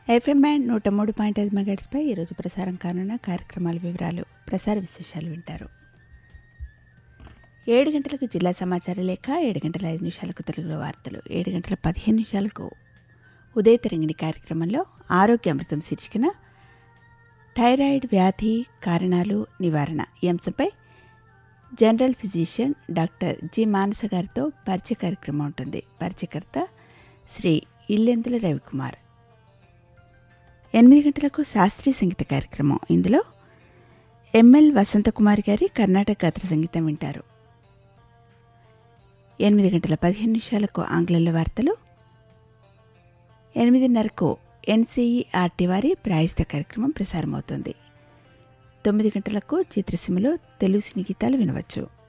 FM band నూట మూడు point ఐదు మెగాట్స్పై ఈరోజు ప్రసారం కానున్న కార్యక్రమాల వివరాలు ప్రసార విశేషాలు వింటారు ఏడు గంటలకు జిల్లా సమాచార లేఖ ఏడు గంటల ఐదు నిమిషాలకు తెలుగులో వార్తలు ఏడు గంటల పదిహేను నిమిషాలకు ఉదయ తరంగిణి కార్యక్రమంలో ఆరోగ్య అమృతం శీర్షికన థైరాయిడ్ వ్యాధి కారణాలు నివారణ ఈ అంశంపై general physician doctor G Manasa గారితో పరిచయ కార్యక్రమం ఉంటుంది పరిచయకర్త శ్రీ ఇల్లెందుల రవికుమార్ ఎనిమిది గంటలకు శాస్త్రీయ సంగీత కార్యక్రమం ఇందులో ఎంఎల్ వసంతకుమారి గారి కర్ణాటక గాత్ర సంగీతం వింటారు ఎనిమిది గంటల పదిహేను నిమిషాలకు ఆంగ్లంలో వార్తలు ఎనిమిదిన్నరకు ఎన్సీఈఆర్టీ వారి ప్రాయస్త కార్యక్రమం ప్రసారమవుతుంది తొమ్మిది గంటలకు చిత్రసీమలో తెలుగు సినీ గీతాలు వినవచ్చు